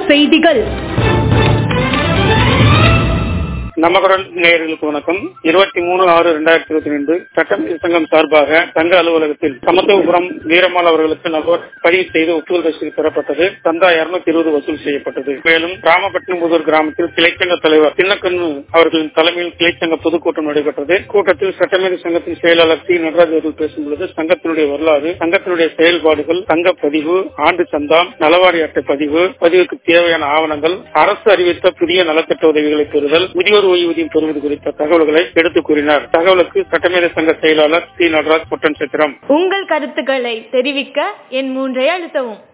செய்திகள் நமக்குரல் நேயர்களுக்கு வணக்கம் இருபத்தி மூணு ஆறு இரண்டாயிரத்தி இருபத்தி ரெண்டு சட்டமன்ற சங்கம் சார்பாக சங்க அலுவலகத்தில் சமத்துவபுரம் வீரம்மாள் அவர்களுக்கு நபர் பதிவு செய்து ஒப்புதல் ரசீது பெறப்பட்டது சந்தா இருநூத்தி இருபது வசூல் செய்யப்பட்டது மேலும் ராமபட்டினம்புதூர் கிராமத்தில் கிளைச்சங்க தலைவர் சின்னக்கண்ணு அவர்களின் தலைமையில் கிளைச்சங்க பொதுக்கூட்டம் நடைபெற்றது கூட்டத்தில் சட்டமேதை சங்கத்தின் செயலாளர் சி நடராஜ் அவர்கள் பேசும்பொழுது சங்கத்தினுடைய வரலாறு சங்கத்தினுடைய செயல்பாடுகள் சங்க பதிவு ஆண்டு சந்தாம் நலவாரி அட்டை பதிவு பதிவுக்கு தேவையான ஆவணங்கள் அரசு அறிவித்த புதிய நலத்திட்ட உதவிகளை பெறுதல் முதியோர் ஓய்வூதியம் பெறுவது குறித்த தகவல்களை எடுத்துக் கூறினார் தகவலுக்கு சட்டமேதை சங்க செயலாளர் சி நடராஜ் பொட்டன் சித்திரம் உங்கள் கருத்துக்களை தெரிவிக்க என் மூன்றை அழுத்தவும்